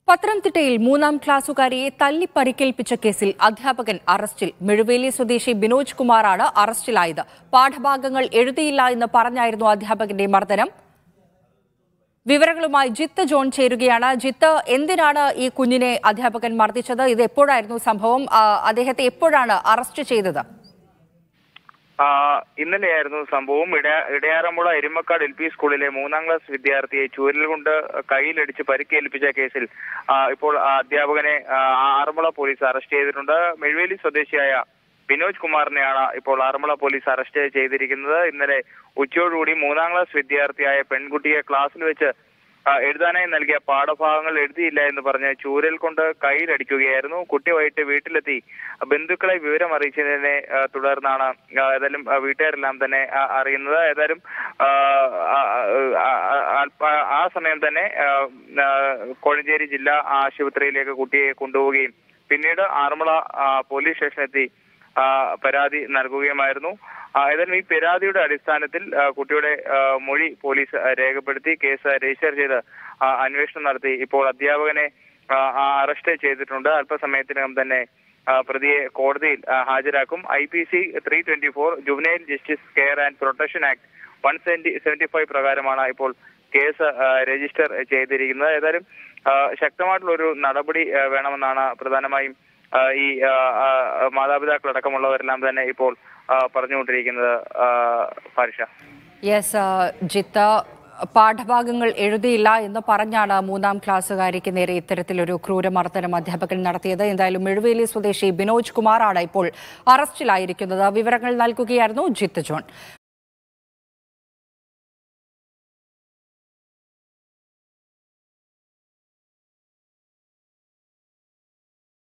പത്തനംതിട്ടയിൽ മൂന്നാം ക്ലാസ്സുകാരിയെ തല്ലി പരിക്കേൽപ്പിച്ച കേസിൽ അധ്യാപകൻ അറസ്റ്റിൽ മിഴുവേലി സ്വദേശി ബിനോജ് കുമാറാണ് അറസ്റ്റിലായത് പാഠഭാഗങ്ങൾ എഴുതിയില്ല എന്ന് പറഞ്ഞായിരുന്നു അധ്യാപകന്റെ മർദ്ദനം വിവരങ്ങളുമായി ജിത്ത് ജോൺ ചേരുകയാണ് ജിത്ത് എന്തിനാണ് ഈ കുഞ്ഞിനെ അധ്യാപകൻ മർദ്ദിച്ചത് ഇത് എപ്പോഴായിരുന്നു സംഭവം ആ, അദ്ദേഹത്തെ എപ്പോഴാണ് അറസ്റ്റ് ചെയ്തത് ആ, ഇന്നലെയായിരുന്നു സംഭവം ഇട ഇടയാറമുള എരുമക്കാട് എൽ പി സ്കൂളിലെ മൂന്നാം ക്ലാസ് വിദ്യാർത്ഥിയെ ചൂരൽ കൊണ്ട് കയ്യിലടിച്ച് പരിക്കേൽപ്പിച്ച കേസിൽ ആ, ഇപ്പോൾ ആ അധ്യാപകനെ ആ, ആറന്മുള പോലീസ് അറസ്റ്റ് ചെയ്തിട്ടുണ്ട് മെഴുവേലി സ്വദേശിയായ ബിനോജ് കുമാറിനെയാണ് ഇപ്പോൾ ആറന്മുള പോലീസ് അറസ്റ്റ് ചെയ്തിരിക്കുന്നത് ഇന്നലെ ഉച്ചയോടുകൂടി മൂന്നാം ക്ലാസ് വിദ്യാർത്ഥിയായ പെൺകുട്ടിയെ ക്ലാസ്സിൽ വെച്ച് ആ, എഴുതാനായി നൽകിയ പാഠഭാഗങ്ങൾ എഴുതിയില്ല എന്ന് പറഞ്ഞ് ചൂരൽ കൊണ്ട് കയ്യിലടിക്കുകയായിരുന്നു കുട്ടി വൈകിട്ട് വീട്ടിലെത്തി ബന്ധുക്കളെ വിവരം അറിയിച്ചതിനെ ആ, തുടർന്നാണ് ആ, ഏതായാലും ആ, വീട്ടുകാരെല്ലാം തന്നെ ആ, അറിയുന്നത് ഏതായാലും ആ, ആ, ആ, ആ, ആ- ആ സമയം തന്നെ ആ, ആ, കോഴഞ്ചേരി ജില്ലാ ആശുപത്രിയിലേക്ക് കുട്ടിയെ കൊണ്ടുപോവുകയും പിന്നീട് ആറന്മുള ആ, പോലീസ് സ്റ്റേഷനിലെത്തി ആ, പരാതി നൽകുകയുമായിരുന്നു ആ, ഏതായാലും ഈ പരാതിയുടെ അടിസ്ഥാനത്തിൽ ആ, കുട്ടിയുടെ ആ, മൊഴി പോലീസ് ആ, രേഖപ്പെടുത്തി കേസ് രജിസ്റ്റർ ചെയ്ത് ആ, അന്വേഷണം നടത്തി ഇപ്പോൾ അധ്യാപകനെ ആ, ആ, അറസ്റ്റ് ചെയ്തിട്ടുണ്ട് അല്പസമയത്തിനകം തന്നെ ആ, പ്രതിയെ കോടതിയിൽ ആ, ഹാജരാക്കും I P C three twenty four juvenile justice care and protection act one seventy seventy five പ്രകാരമാണ് ഇപ്പോൾ കേസ് ആ, രജിസ്റ്റർ ചെയ്തിരിക്കുന്നത് ഏതായാലും ആ, ശക്തമായിട്ടുള്ള ഒരു നടപടി ആ, വേണമെന്നാണ് പ്രധാനമായും ആ, ഈ ആ, ആ, മാതാപിതാക്കളടക്കമുള്ളവരെല്ലാം തന്നെ ഇപ്പോൾ ആ, പറഞ്ഞുകൊണ്ടിരിക്കുന്നത് ആ, പാരിഷ യെസ് ആ, ജിത്ത് പാഠഭാഗങ്ങൾ എഴുതിയില്ല എന്ന് പറഞ്ഞാണ് മൂന്നാം ക്ലാസ്സുകാരിക്ക് നേരെ ഇത്തരത്തിലൊരു ക്രൂരമർദ്ദനം അധ്യാപകൻ നടത്തിയത് എന്തായാലും മെഴുവേലി സ്വദേശി ബിനോജ് കുമാറാണ് ഇപ്പോൾ അറസ്റ്റിലായിരിക്കുന്നത് വിവരങ്ങൾ നൽകുകയായിരുന്നു ജിത്ത് ജോൺ